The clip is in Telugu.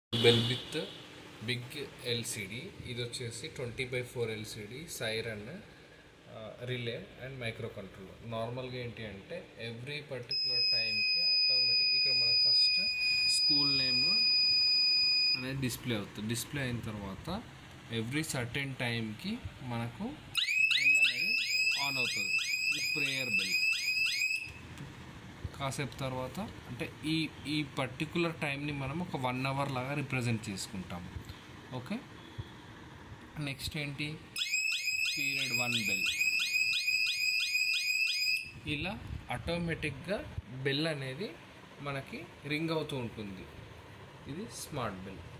బెల్ విత్ బిగ్ ఎల్సిడి ఇది వచ్చేసి twenty by four LCD siren relay and microcontroller నార్మల్గా ఏంటి అంటే ఎవ్రీ పర్టికులర్ టైంకి ఆటోమేటిక్ ఇక్కడ మనకు ఫస్ట్ స్కూల్ నేమ్ అనేది డిస్ప్లే అవుతుంది డిస్ప్లే అయిన తర్వాత ఎవ్రీ సర్టెన్ టైంకి మనకు బెల్ అనేది ఆన్ అవుతుంది ఇది ప్రేయర్ బెల్ కాసేపు తర్వాత అంటే ఈ ఈ పర్టికులర్ టైంని మనం ఒక వన్ అవర్ లాగా రిప్రజెంట్ చేసుకుంటాం ఓకే నెక్స్ట్ ఏంటి పీరియడ్ వన్ బెల్ ఇలా ఆటోమేటిక్గా బెల్ అనేది మనకి రింగ్ అవుతూ ఉంటుంది ఇది స్మార్ట్ బెల్